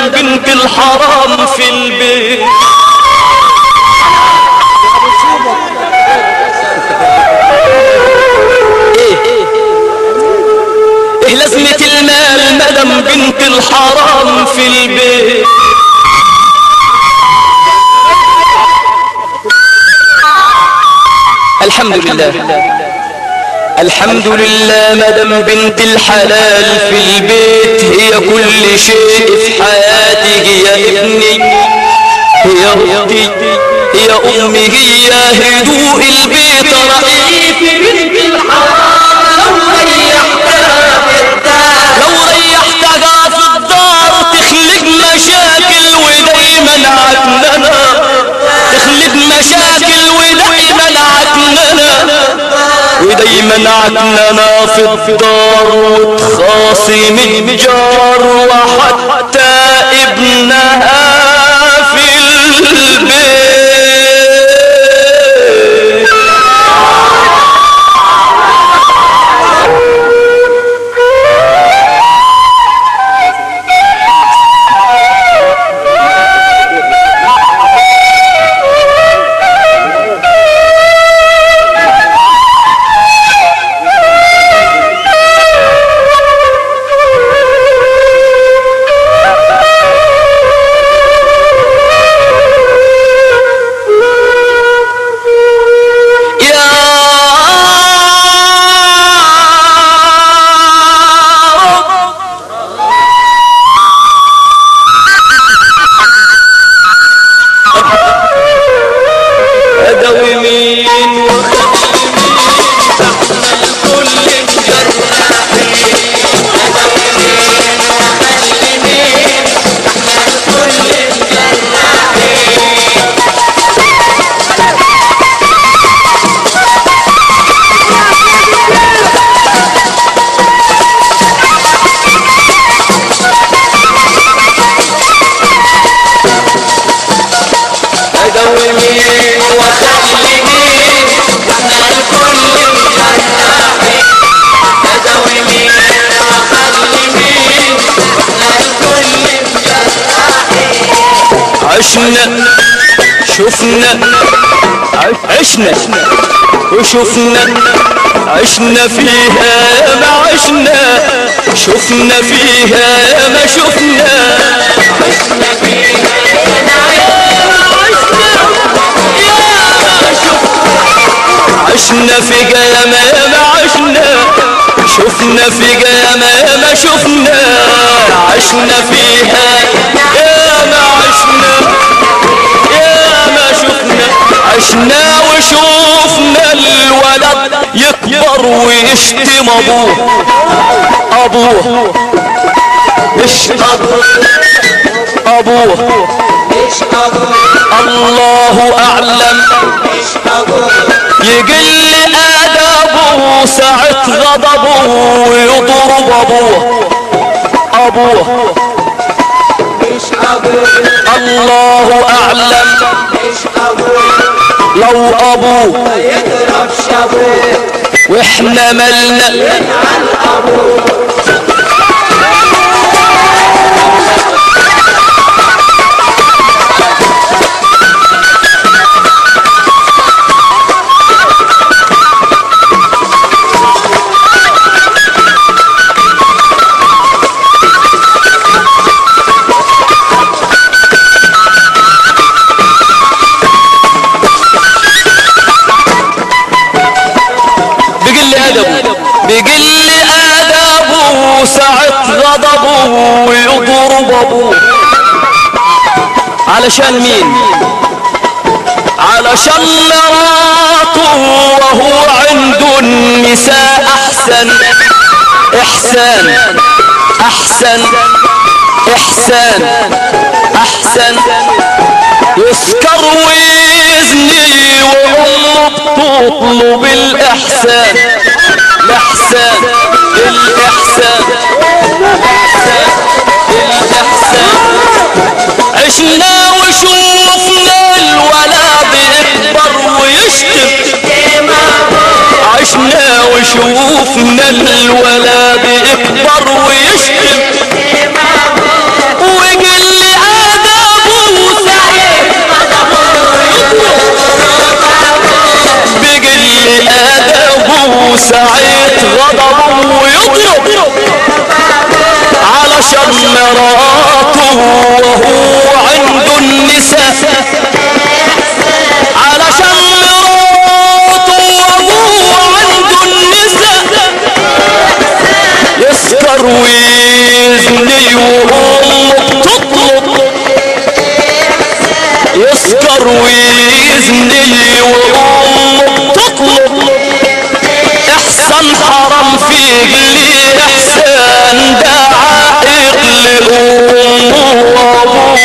مدام بنت الحرام في البيت ايه ايه لازمة المال مدام بنت الحرام في البيت الحمد لله الحمد لله مدام بنت الحلال في البيت هي كل شيء في حياتي يا ابني هي اختي هي امي هي هدوء البيت رئيف بنت الحرام لو ريحتها لو ريحتها في الدار تخلق مشاكل ودايما عكننا تخلق مشاكل ودايما عكننا ودايما عكننا في الدار وتخاصم الجار وحتى ابنها في البيت يا رب أدوي مين وخلي مين احنا الكل مجرحين أدوي مين وخلي مين احنا الكل مجرحين أدوي مين وخلي مين احنا الكل مجرحين أدوي مين وخلي مين احنا الكل مجرحين عشنا شفنا عشنا وشفنا عشنا فيها ما عشنا شفنا فيها ما شفنا عشنا فيها عشنا في قيامة ما عشنا شفنا في قيامة ما شفنا عشنا فيها يا ما عشنا يا ما شفنا عشنا وشوفنا الولد يكبر ويشتم ابوه ابوه يشتم ابوه الله اعلم يقل ادبه ساعة غضبه ويضرب ابوه ابوه الله اعلم لو ابوه واحنا ملنا بقل ادبه بقل ادبه ساعة غضبه ويضرب ابوه علشان مين علشان مراته وهو عنده النساء احسن احسان احسن احسان احسن يسكر ويزني وامه بتطلب الاحسان الاحسان الاحسان الاحسان الاحسان عشنا وشوفنا الولد يكبر ويشتم عشنا وشوفنا الولد يكبر ويشتم وقل ساعة غضبه ويضرب علشان مراته وهو عنده النساء علشان مراته وهو عنده النساء يسكر ويزني وامه تطلب يسكر ويزني وامه تطلب احسن حرام فيك ليه احسان ده عائق لامه وابوه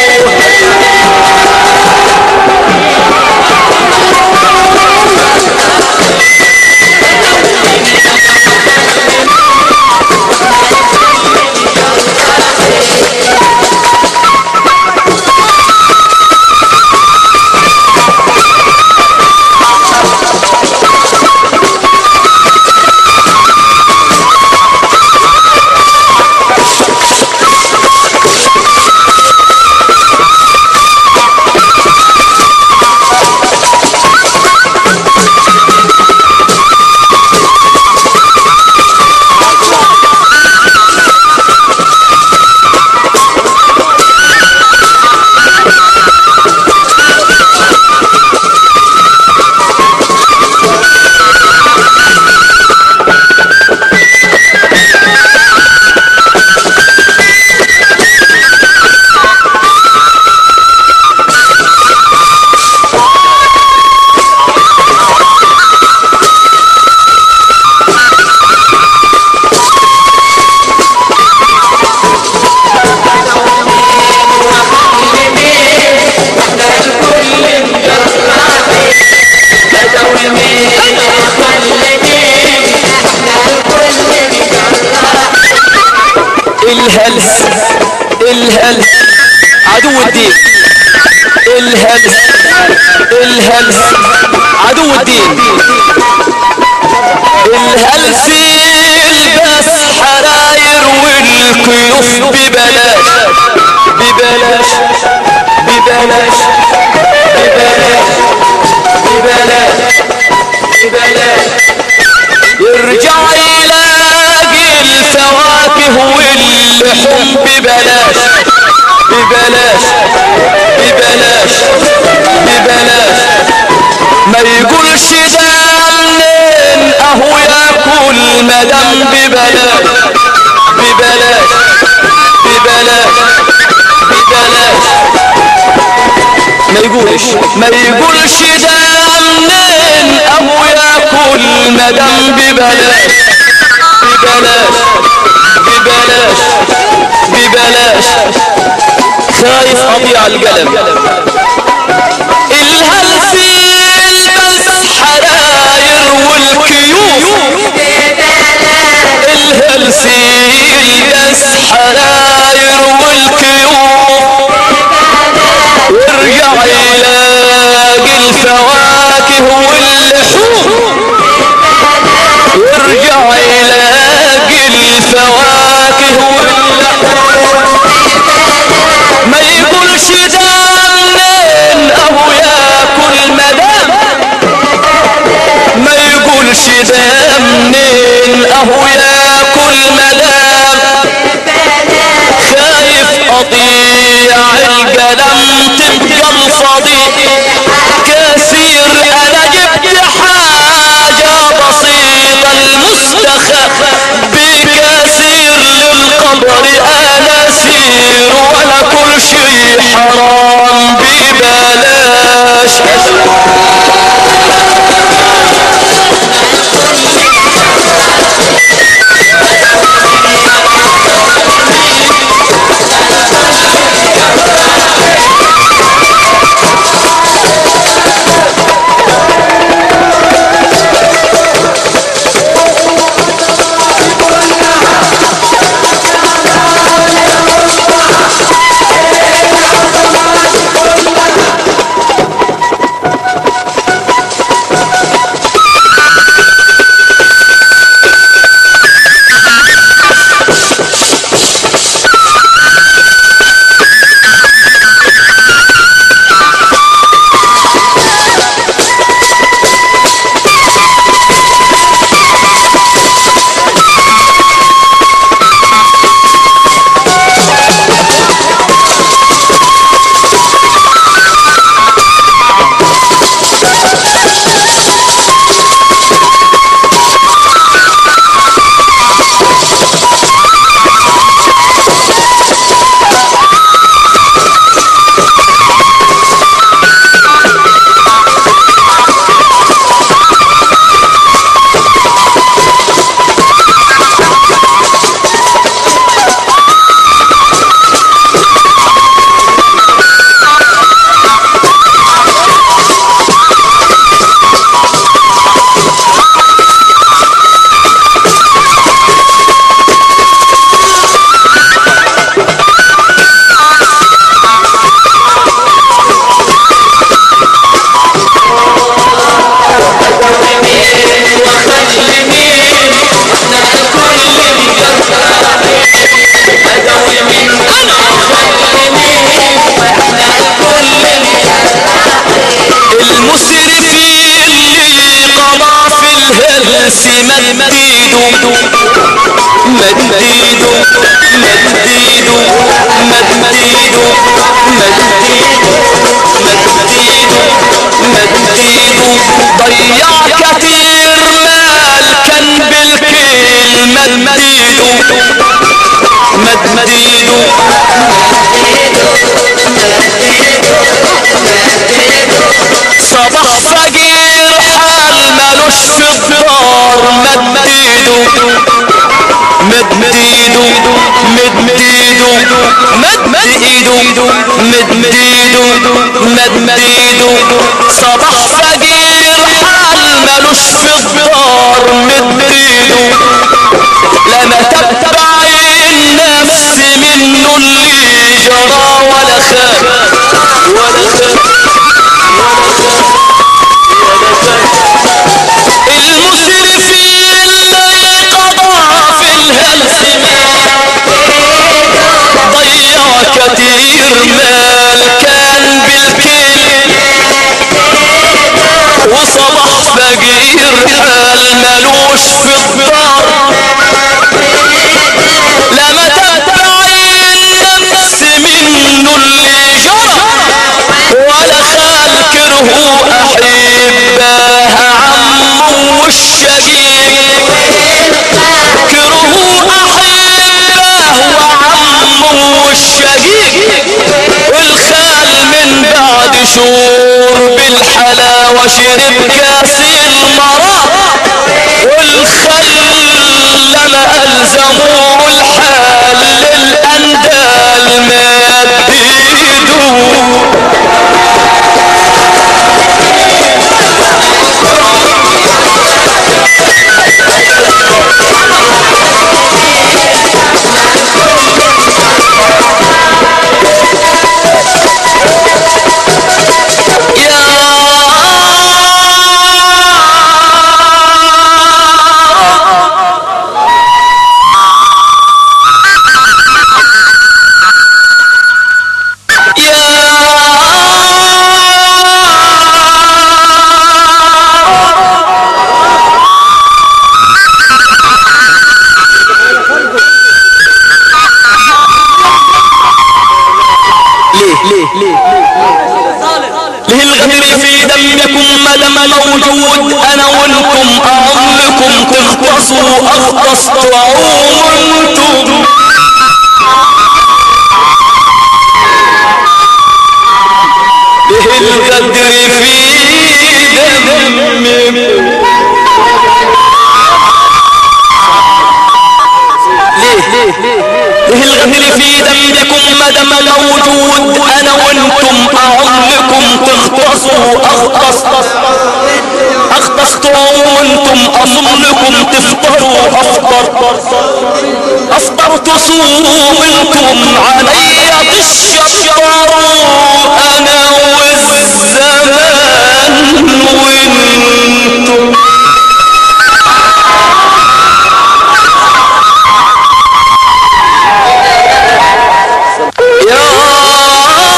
الهلس الهلس عدو الدين الهلس الهلس عدو الدين الهلس البس حراير والكيوف ببلاش ببلاش ببلاش ببلاش ببلاش ببلاش يرجع يلاقي الفواكه واللحوم ببلاش ببلاش ببلاش ببلاش ما يقولش ده منين اهو ياكل مدام ببلاش ببلاش ببلاش ببلاش ما يقولش ما يقولش ده منين اهو ياكل مدام ببلاش ببلاش ببلاش ببلاش خايف اضيع القلم الهلس يلبس حراير والكيوف الهلس يلبس حراير والكيوف وارجع يلاقي الفواكه واللحوم وارجع يلاقي الفواكه واللحوم ما يقولش ده منين اهو مد ايده مد ايده مد ايده مد ايده مد ايده مد ايده مد ايده ضيع كتير مال كان بالكيل مد ايده مد ايده صباح فقير حال مالوش في الدار مد ايده مد ايده مد ايده مد ايده مد ايده مد ايده صباح فقير حال مالوش في الدار مد ايده لما تتبع النفس منه اللي جرى ولا خاف ولا خاف المسرفين لا قضى في الهلس ضيع كتير مال كان بالكيل وصبح فقير حال ملوش في الدار لما تتبعي النفس منه اللي جرى ولا خال كرهوا احباها عمه والشقيق كرهوا احباه وعمه والشقيق والخال من بعد شهور بالحلاوه شرب كاس المرار والخل لما الزموا الحال للاندال مد ايده ليه ليه ليه ليه الغدر في دمكم ما دام موجود انا وانتم اعمكم تغطسوا اغطس تعوم انتم ليه الغدر في دمكم ليه ليه ليه الغدر في دمكم ما دام موجود انا وانتم اعمكم تغطسوا اغطس اغطست وانتم اصمكم تفطروا افطر افطر تصوم انتم علي تشطروا انا والزمان وانتم يا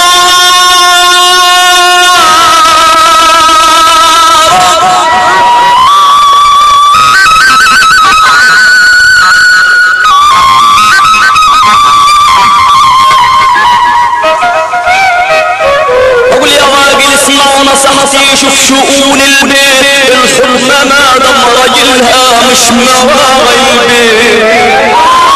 اقول يا راجل اسمع نصيحتي شوف شؤون البيت الحرمة ما دام راجلها مش مراعي البيت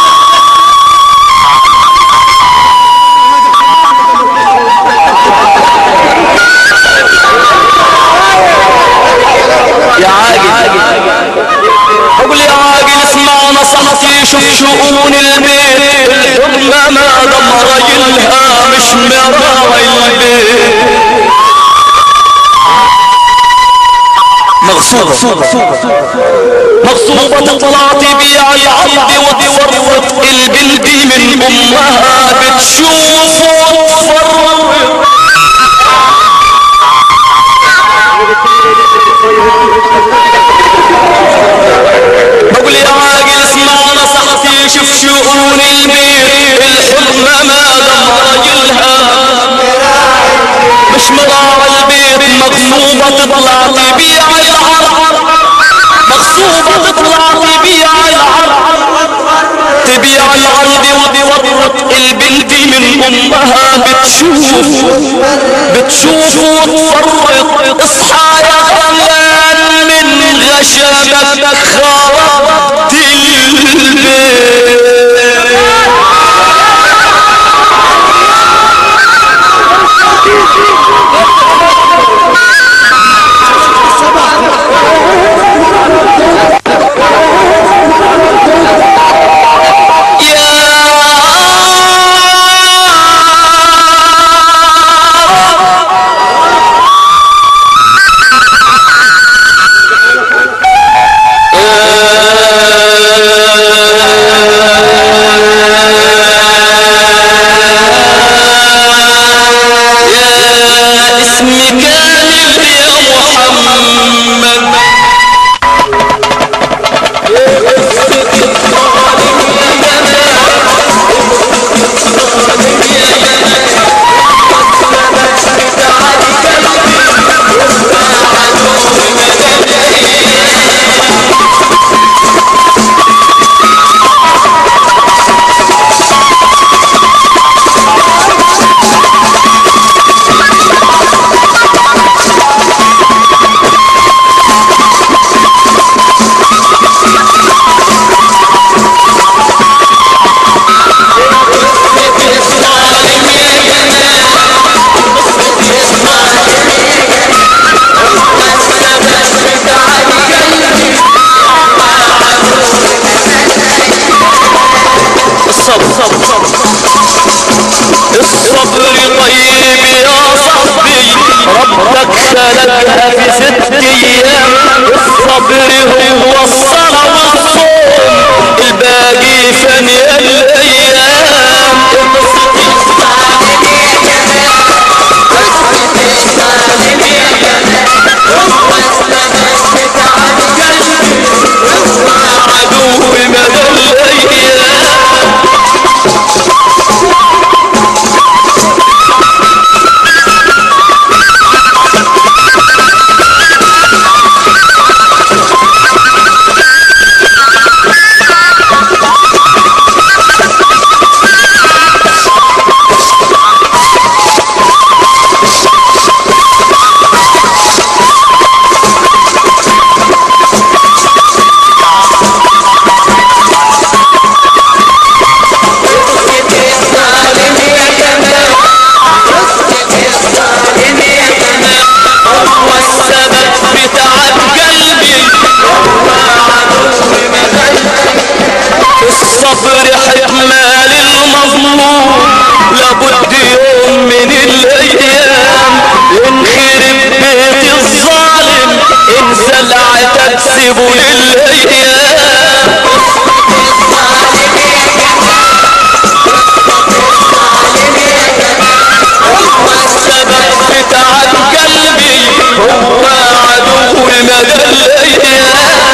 يا عاجل اقول يا عاجل اسمع نصيحتي شوف شؤون البيت الحرمة ما دام راجلها مش مراعي البيت مغصوبة مغصوبة طلعت بيع العبد وتفرط البنت من امها بتشوف وتفرط بقول يا عاقل اسمع نصيحتي شوف شؤون البيت الحرمة ما دام راجلها مش مراعي البيت مغصوبة تطلع تبيع العرض مغصوبة تطلع امها بتشوف بتشوف وتفرق اصحى يا خلان من غشمك خربت البيت يا اسمي كامل يا محمد الصبر الصبر الصبر طيب يا صاحبي ربك خلقها في ست ايام الصبر هو الصلاة والصوم الباقي فني الايام عدو مدى الايام هو السبب في تعب قلبي الصبر حمال المظلوم لابد يوم من الايام ينخرب بيت الظالم ان زلعتك سيبه للايام السبب في تعب قلبي هو عدو مدى الايام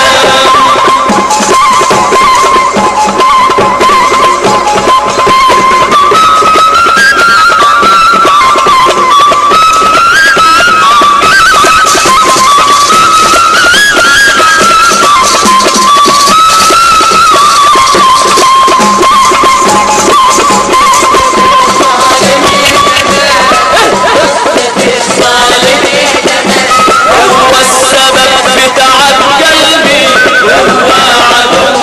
هو السبب في تعب قلبي هو عدو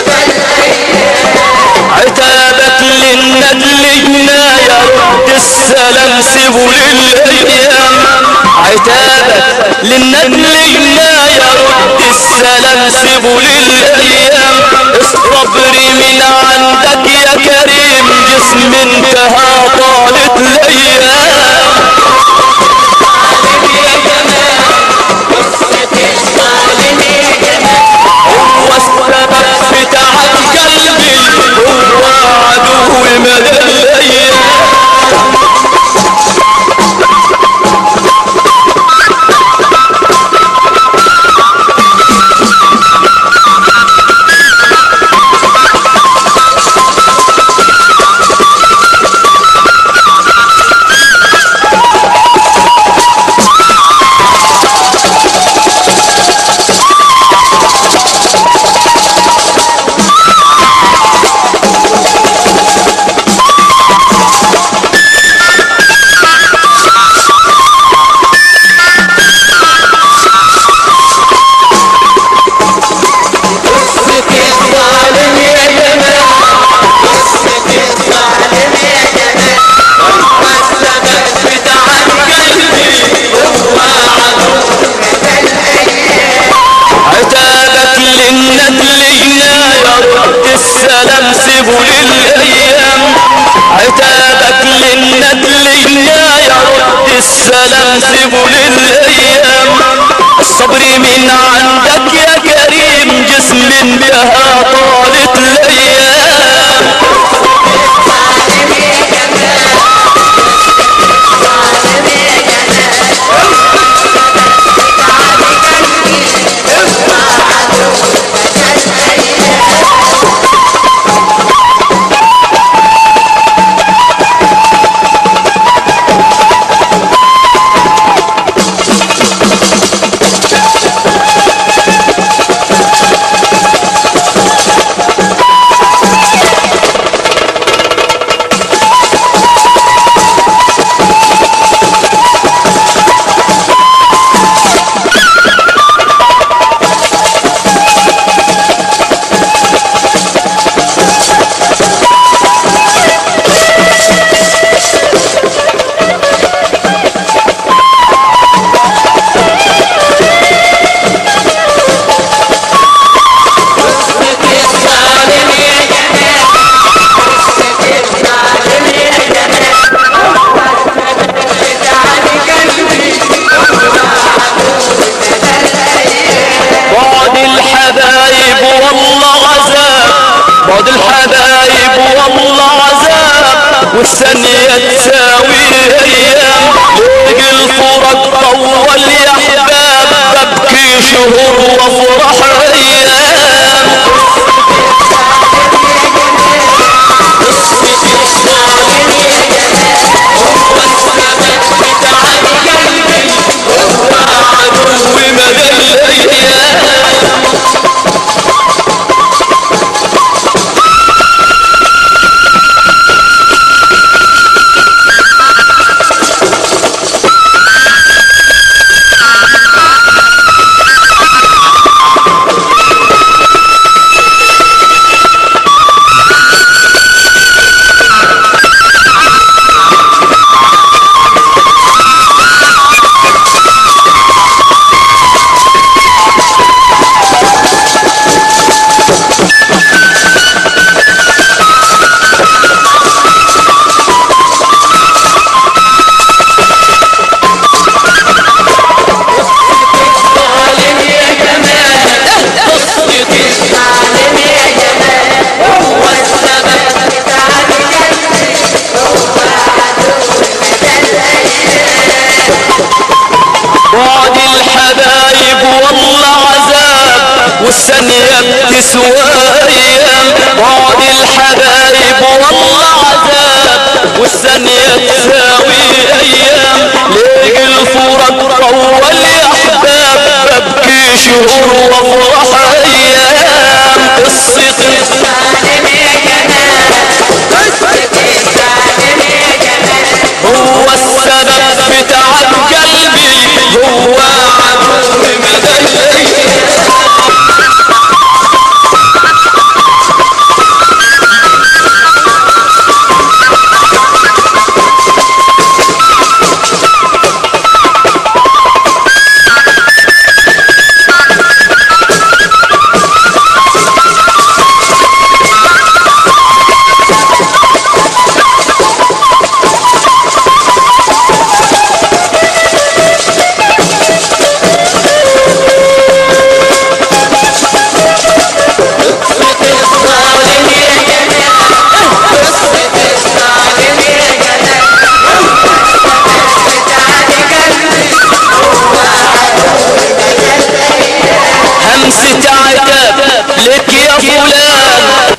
عتابك للندل جناية رد السلام سيبه للأيام عتابك للندل جناية رد السلام سيبه للأيام الصبر من عندك يا كريم جسم انتهى طالت الأيام هو السبب في تعب قلبي هو عدو مدى الايام وافرح ايام ومدى الايام بعد الحبايب والله عذاب والثانية بتسوايا بعد الحبايب والله عذاب والثانية تساوي ايام ليجي الفرق طول يا احباب ببكي شهور وافرح ايام قصتي هو السبب في تعب قلبي هو عدو مدى الايام همسة عتاب لك يا فلان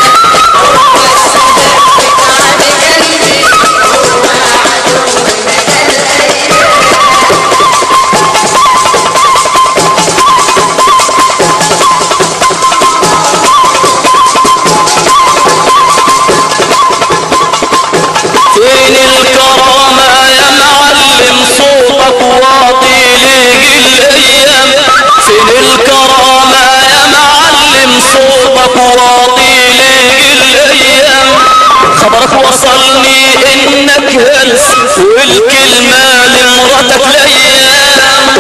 فين الكرامة يا معلم صوتك واطي ليجي الايام فين الكرامة يا معلم صوتك واطي ليجي الايام خبرك وصلني انك هلس والكلمة لمراتك الايام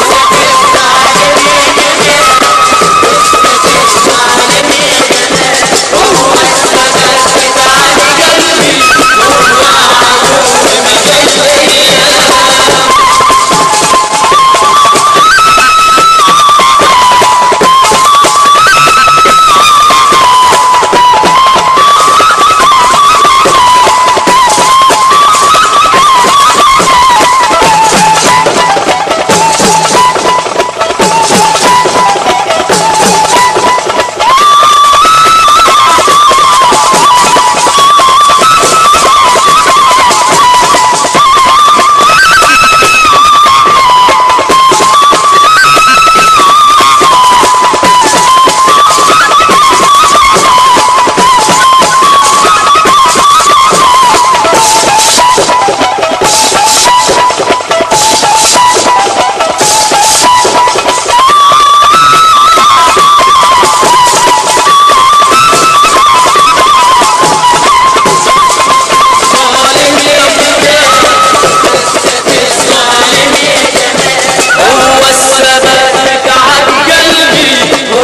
هو السبب تعب قلبي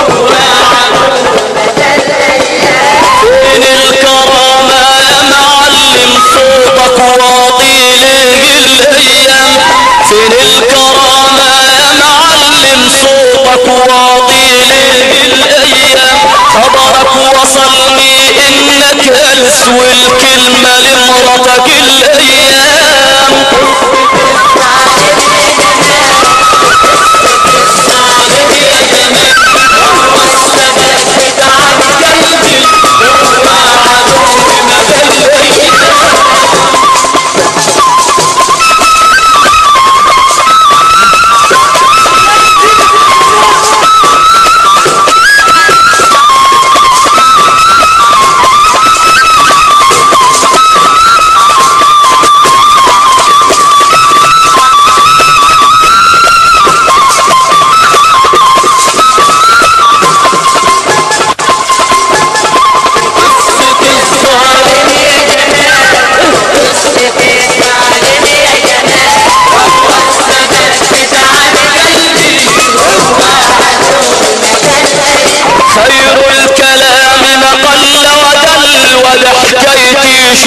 فين الكرامة يا معلم صوتك واطي ليه الايام فين الكرامة يا معلم صوتك واطي ليه الايام خبرك وصلني انك هلس والكلمة لمرتك الايام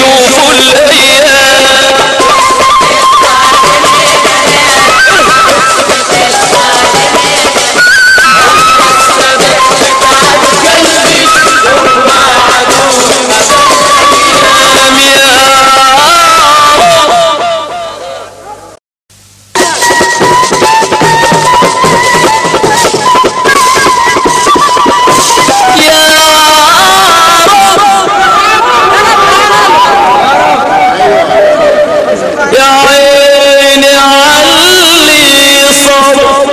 يشوفوا الايام يا عيني علي صبر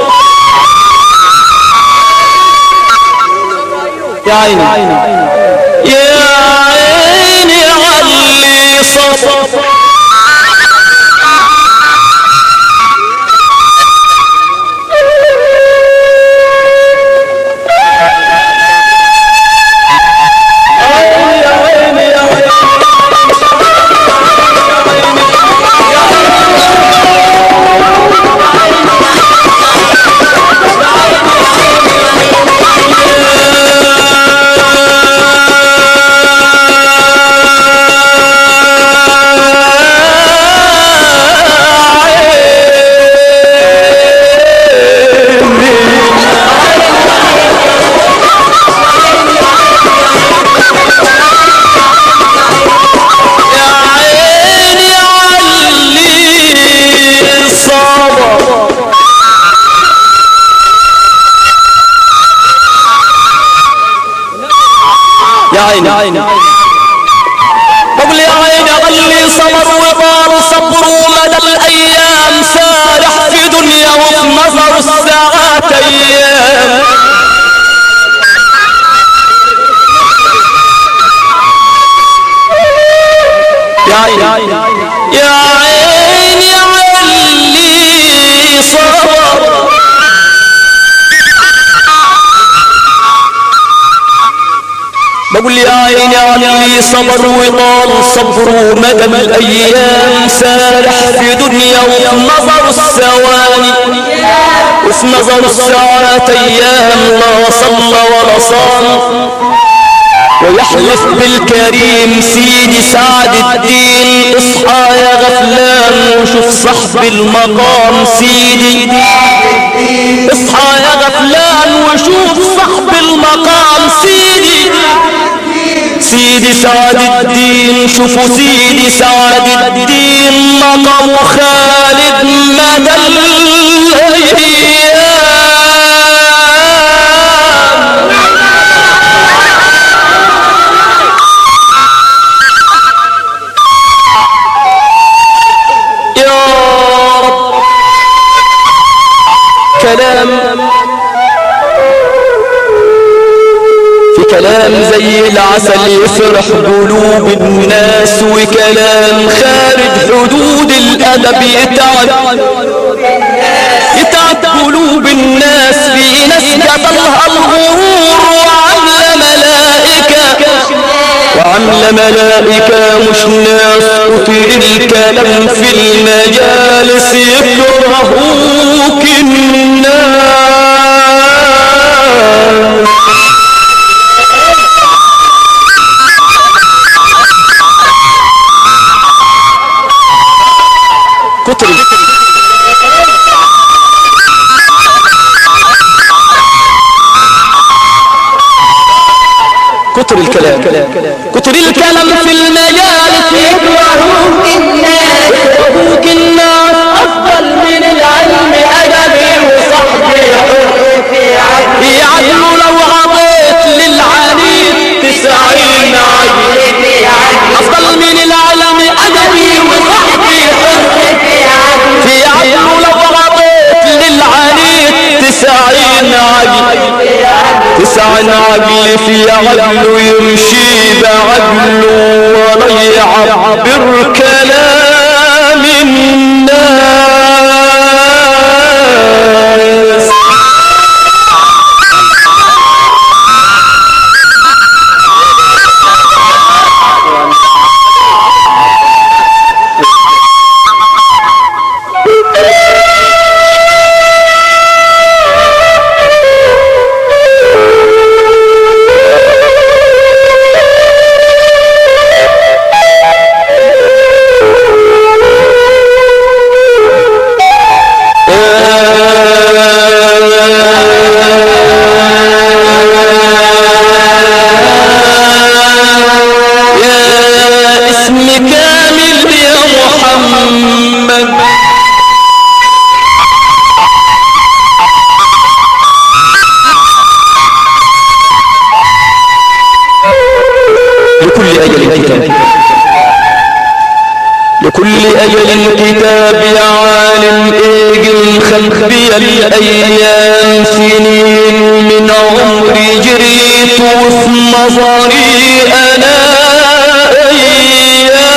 يا عيني يا عيني علي صبر يا عيني علي صبر يا عيني يا عيني بقول يا عيني علي صبر وطال صبر مدى الايام سارح في دنيا وفي نظر الساعات ايام يا عيني يا عيني علي صبر بقول يا عيني علي صبر وطال صبر مدى الايام سارح في دنيا وفي نظر الثواني وفي نظر الساعات ايام لا صلى ولا صام ويحلف بالكريم سيدي سعد الدين اصحى يا غفلان وشوف صاحب المقام سيدي اصحى يا غفلان وشوف صاحب المقام سيدي سيدي سعد الدين شوفوا سيدي سعد الدين مقام خالد مدى الايام يا رب كلام في كلام زي العسل يفرح قلوب الناس وكلام خارج حدود الأدب يتعب يتعب قلوب الناس في ناس قتلها الغرور وعاملة ملائكة وعاملة ملائكة مش ناس كتير الكلام في المجالس يكرهوك الناس كتر كتر الكلام كتر الكلام في المجالس يكرهوك الناس يكرهوك الناس أفضل من العلم أدبي وصحبي يعدلوا لو عطيت للعنيد تسعين عجل أفضل من العلم أدبي وصحبي في عدل لو عطيت للعنيد تسعين عجل تسعين عقل في عقله يمشي بعقله ولا يعبر كلام الناس إليك لكل أجل كتاب يا عالم اجل خلفي الأيام سنين من عمري جريت وفي نظري أنا أيام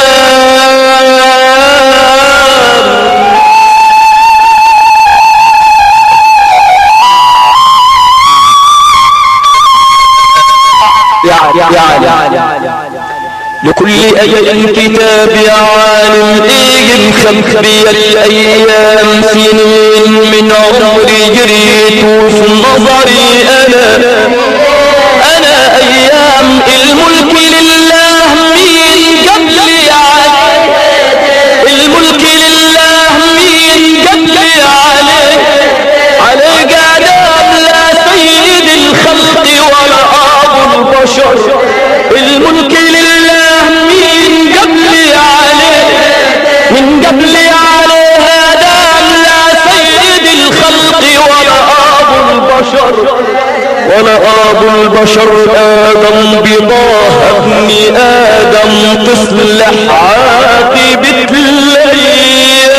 يا عالم لكل أجل كتاب يا عالم إيجن خلفي الأيام سنين من عمري جريت وفي نظري أنا أنا أيام الملك لله مين قبلي عليه الملك لله مين قبلي عليه عليه قدام لا سيد الخلق ولا أبو البشر الملك لله مين قبلي عليه من قبلي عليه دام لا سيد الخلق ولا أبو البشر ولا أبو البشر آدم بضاه ابن آدم تصلح عاقبة الأيام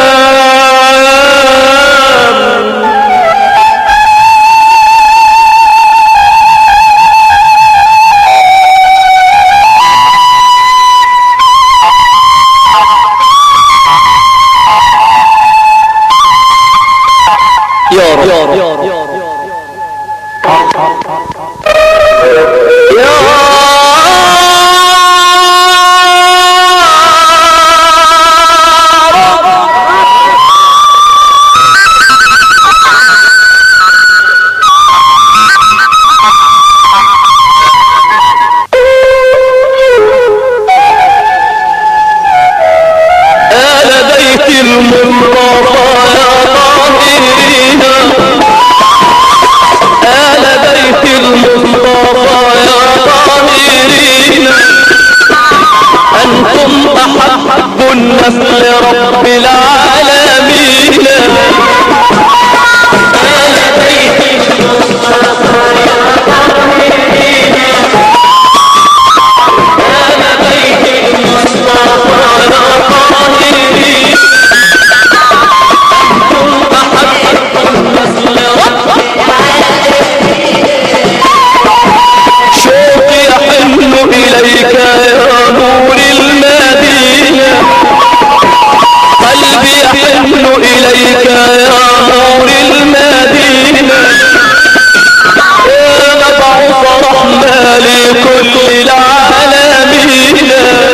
يا رب يا رب يا رب آل بيت المصطفى يا طاهرين آل بيت المصطفى يا طاهرين أنتم أحب الناس لرب العالمين آل بيت المصطفى يا طاهرين آل بيت المصطفى يا طاهرين أنتم أحب الناس لرب شوقي يحن إليك يا نور المدينة قلبي يحن إليك يا نور المدينة يا مبعوث رحمة لكل العالمين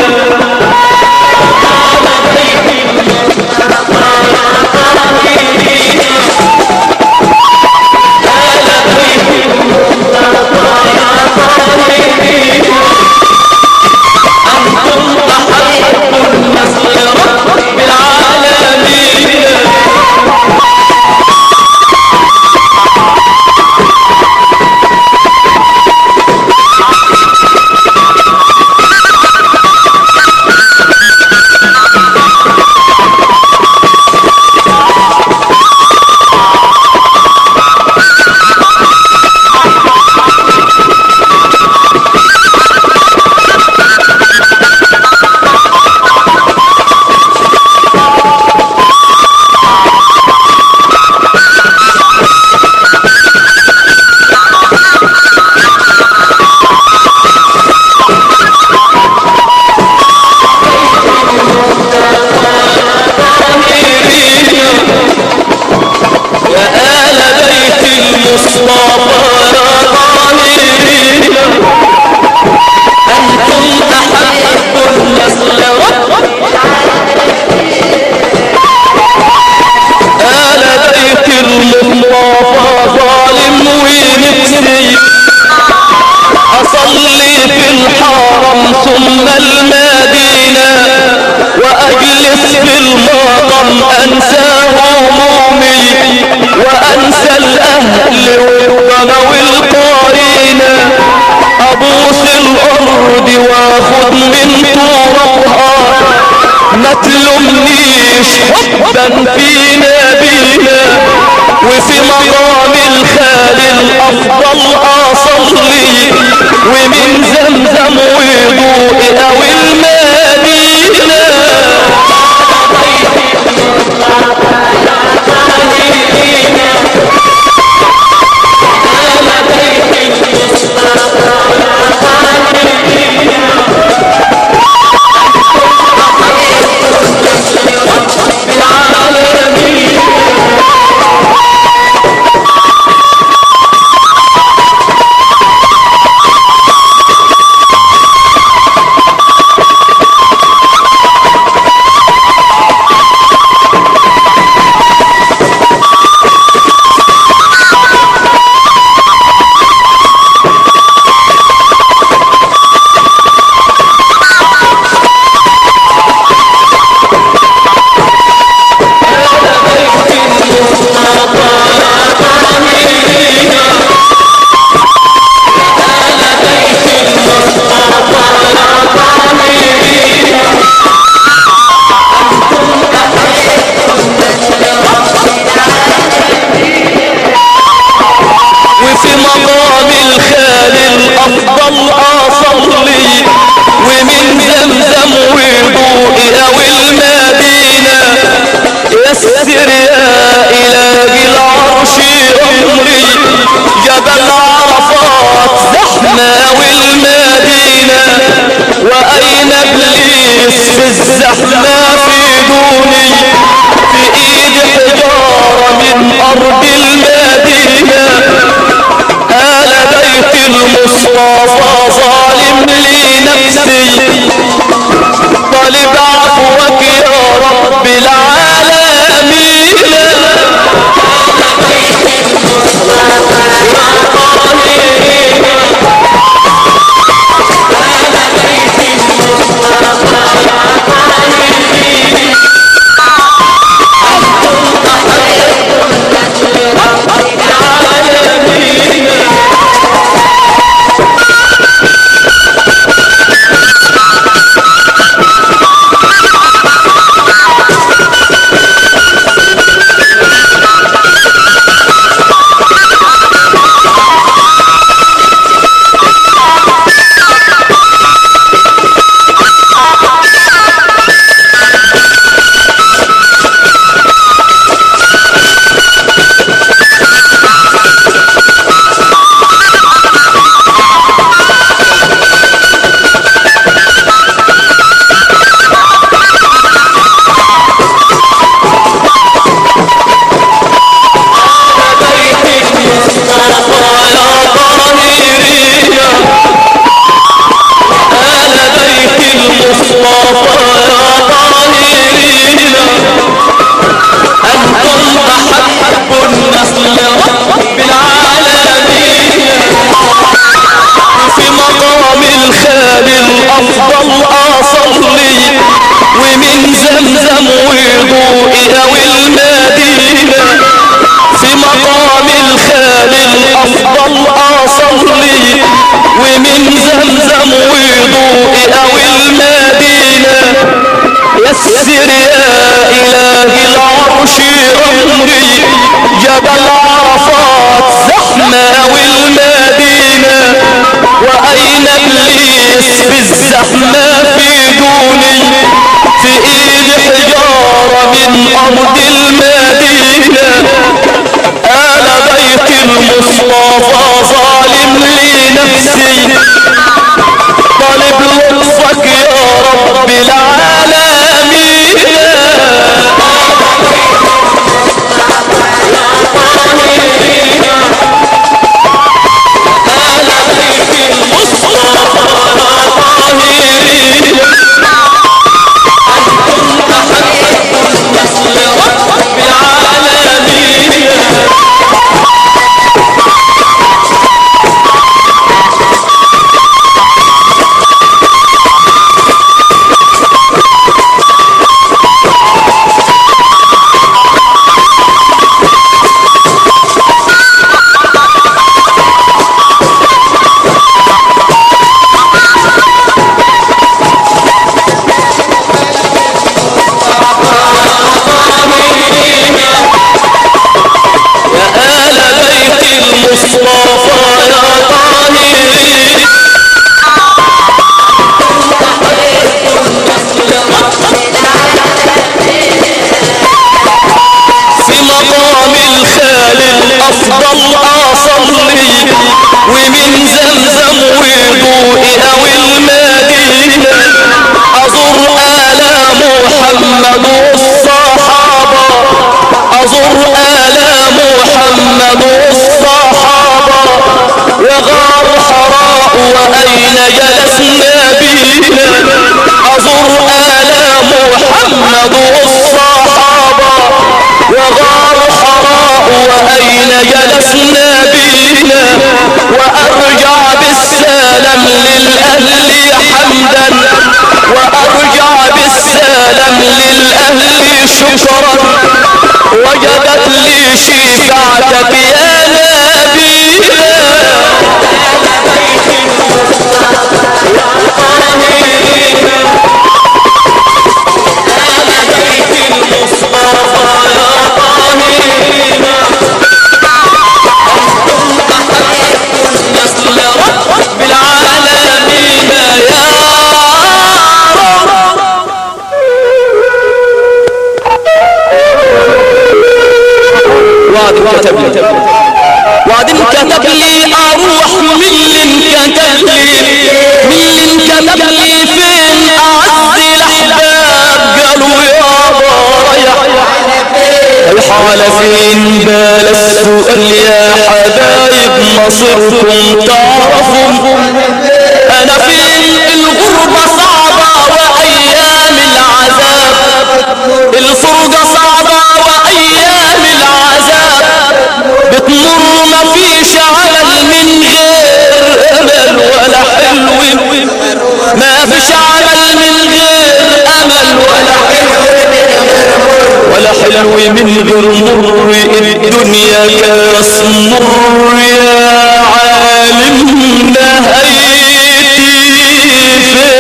يا آل بيت المصطفى يا طاهرين أنتم أحب الناس لرب آل بيت المصطفى ظالم ونفسي أصلي في الحرم ثم المدينة وأجلس في المقام أنسى همومي وأنسى الأهل والضنا والقرينة أبوس الأرض وآخد من ترابها ما تلومنيش حبا في نبينا وفي مقام الخال الأفضل أصلي ومن زمزم وضوء او المدينة وفي مقام الخال الافضل اصلي ومن زمزم وضوء او المدينة يسر يا الهي العرش امري جبل عرفات زحمة والمدينة واين ابليس في الزحمة في دوني في ايد حجارة من ارض المدينة آل بيت المصطفى ظالم لي نفسي طالب عفوك يا رب العالمين يسر يا إله العرش أمري جبل عرفات زحمة والمدينة وأين إبليس بالزحمة في دوني في إيد حجارة من أرض المدينة آل بيت المصطفى ظالم لي نفسي طالب لطفك يا رب العالمين آل بيت المصطفى طاهرين رب العالمين افضل اصلي ومن زمزم وضوئي او المدينة ازور آل محمد والصحابة ازور آل محمد والصحابة وغار حراء واين جلسنا بينا ازور آل محمد والصحابة وغار حراء واين جلسنا بينا وارجع بالسلام للاهل حمدا وارجع بالسلام للاهل شكرا وجدت لي شفاعتك يا نبينا بالعالمين يا وعد كتب لي وعد كتب لي اروح من كتب لي من كتب لي فين اعز الاحباب قالوا يابا الحال فين بال السؤال يا حبايب مصيركم تعرفوا انا فين الغربة صعبة وايام العذاب الفرقة صعبة وايام العذاب بتمر ما فيش عمل من غير امل ولا حلو ما فيش عمل من غير امل ولا حلو ولا حلو من غير مر الدنيا كاس مر يا عالم نهايتي فين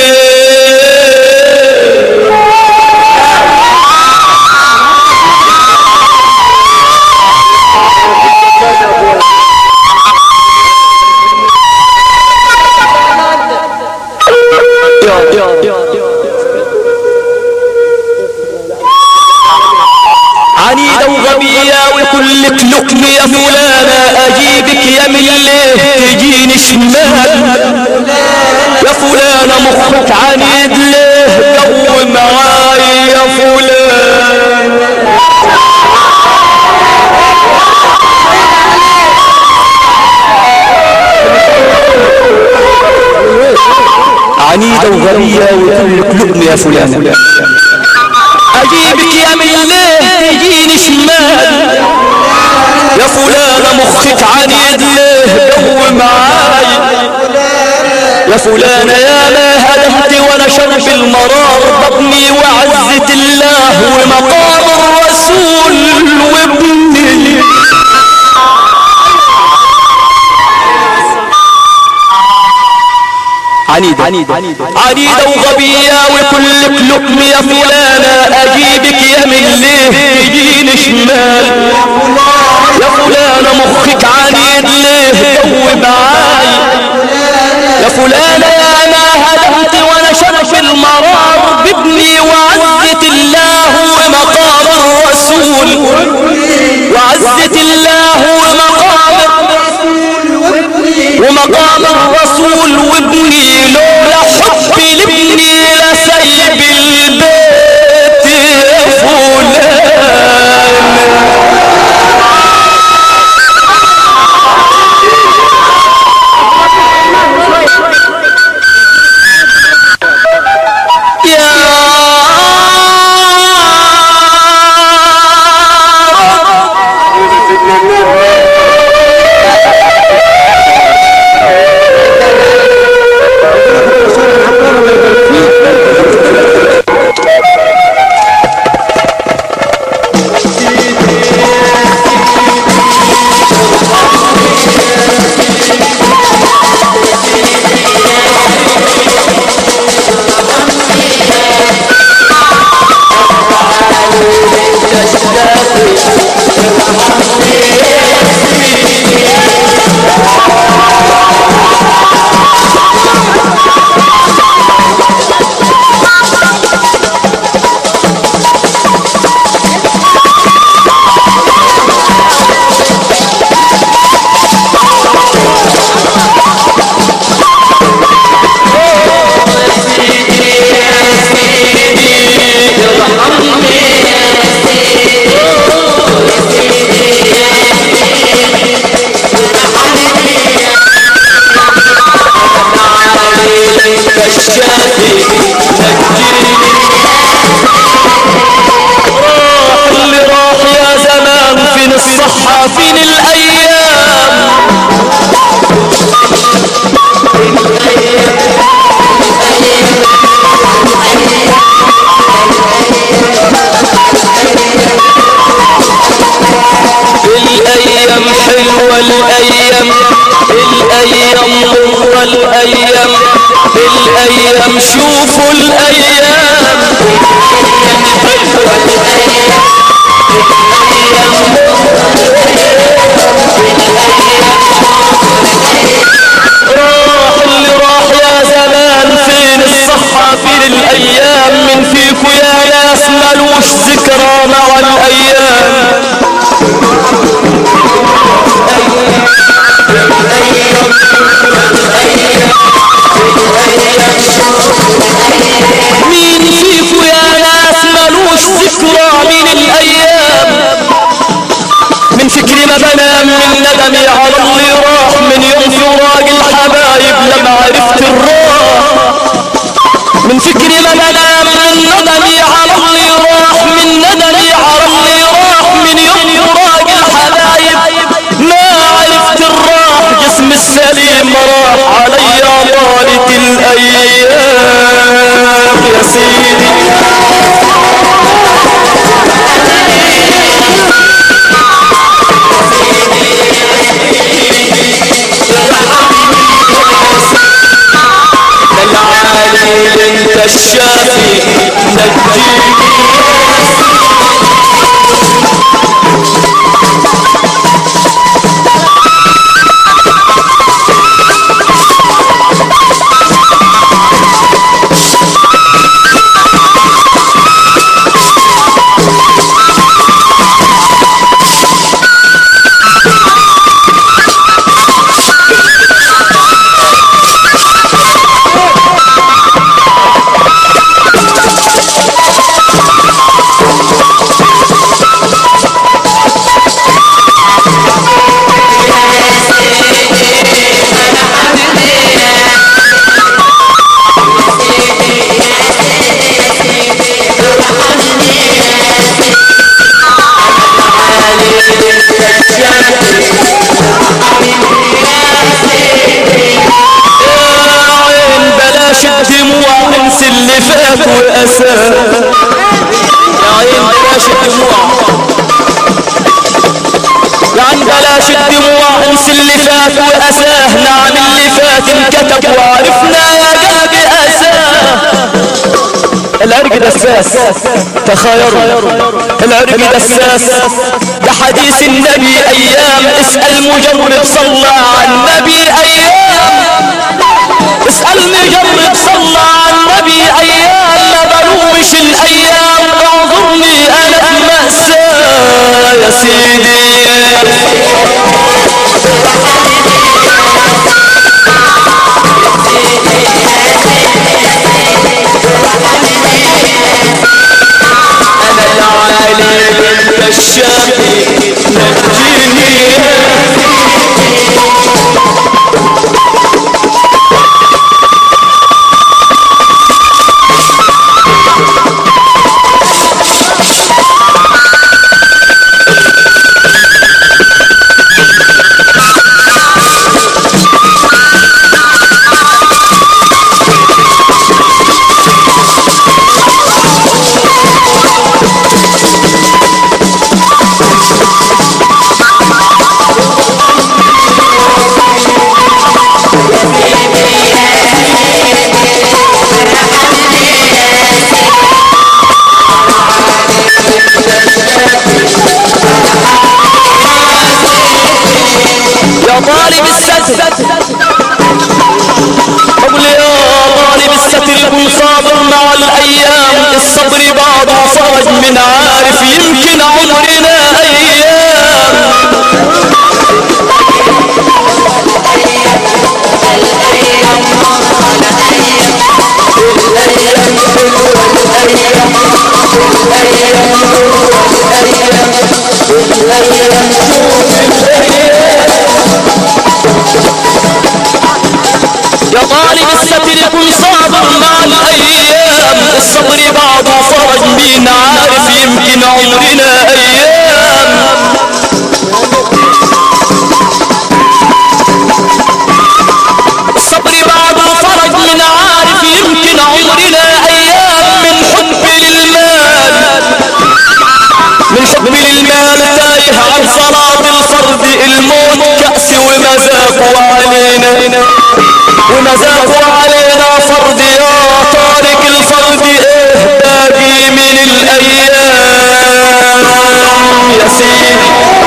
عنيدة وغبية وكلك لقم يا فلانة اجيبك يا من ليه تجيني شمال يا فلانة مخك عنيد ليه جو معاي يا فلان عنيدة وغبية وكلك لقم يا فلانة اجيبك يا من ليه تجيني شمال يا فلانة مخك عنيد ليه جو معاي يا فلانة يا ما هدهت وانا شرب المرار بطني وعزة الله ومقام الرسول وابني عنيدة عنيدة عنيدة وغبية وكلك لقم يا فلانة اجيبك يا من ليه تجيني شمال يا فلانة مخك عنيد ليه جو معاي يا فلانة يا ما هدهت وانا شرف المرار بابني وعزة الله ومقام الرسول وعزة الله ومقام ومقام الرسول وابني لولا حبي لابني لسيب البيت يا فلان يا رب مرة الأيام الأيام مرة الأيام الأيام شوفوا الأيام راح اللي راح يا زمان فين الصحة فين الأيام من فيكو يا ناس ملوش ذكرى مع الأيام مين فيكو يا ناس ملوش ذكرى من الأيام من فكري ما بنام من ندمي على اللي راح من يوم فراق الحبايب لما عرفت الراح من فكري ما بنام من ندمي على اللي راح من ندمي على اللي راح من يوم فراق الحبايب ما عرفت الراح جسم السليم راح علي طالت الايام يا سيدي العالي انت الشافي نجيني عين بلاش الدموع انسى اللي فات واساه يا عين بلاش الدموع يا عين بلاش الدموع انسى اللي فات واساه نعم اللي فات انكتب وعرفنا يا قلبي اساه العرق دساس تخايروا العرق دساس ده حديث النبي ايام اسأل مجرب صلى على النبي ايام اسأل مجرب صلى على النبي ايام ما بلومش الايام اعذرني انا بمأساة يا سيدي انا العالي انت الشافي نجيني يا طالب الستر قبل يا طالب الستر كن صابر مع الايام الصبر بعضه فرج من عارف يمكن عمرنا ايام يا طالب الستر وجزاك علينا فرض يا تارك الفرض ايه باقي من الايام يا سيدي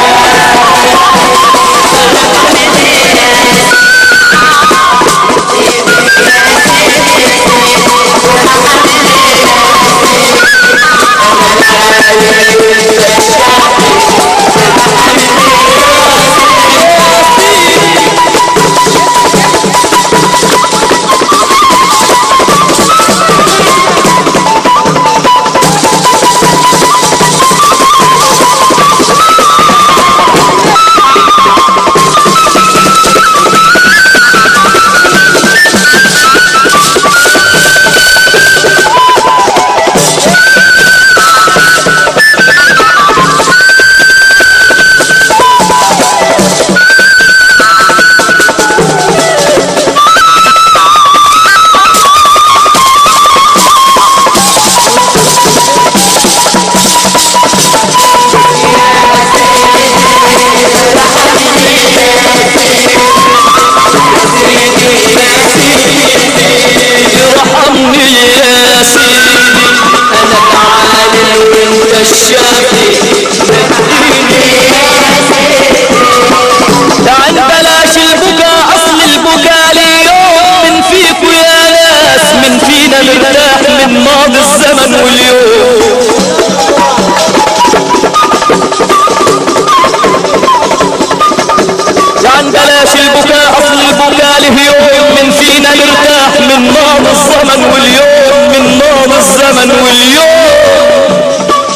ارحمني يا سيدي انا العالم وانت الشافي تعال بلاش البكاء اصل البكاء اليوم من فيكو يا ناس من فينا مرتاح من ماضي الزمن واليوم يعني بلاش البكاء اصل البكاء له يوم من فينا مرتاح من ماضي الزمن واليوم من ماضي الزمن واليوم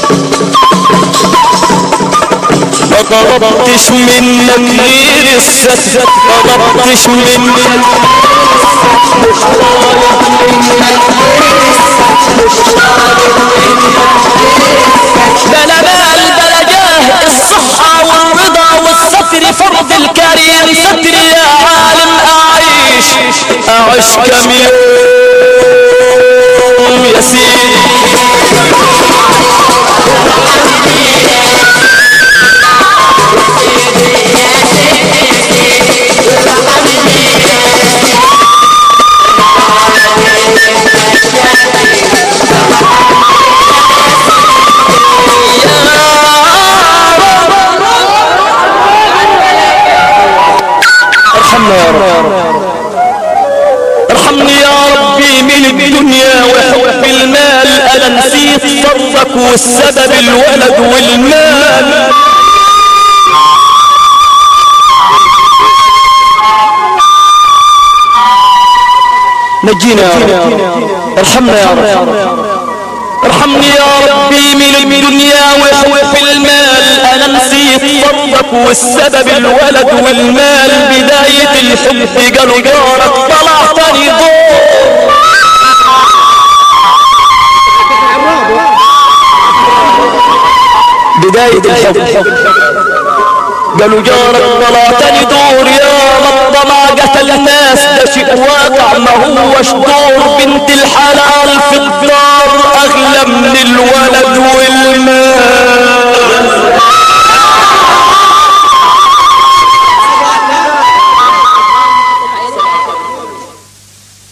ما طلبتش منك غير الستر ما طلبتش منك بلا مال بلا جاه الصحة والرضا والستر فرض الكريم ستر يا عالم أعيش أعيش كم يوم يا سيدي ارحمنا يا رب ارحمني يا ربي من الدنيا وحب المال انا نسيت فضلك والسبب الولد والمال نجينا يا رب ارحمنا يا رب ارحمني يا ربي من الدنيا وحب المال انا نسيت فضلك والسبب الولد والمال بداية الحب قالوا جارك طلعتني ضوء بداية الحب قالوا جارك طلعتني دور يا رب ما قتل الناس ده شيء واقع ما هوش دور بنت الحلال في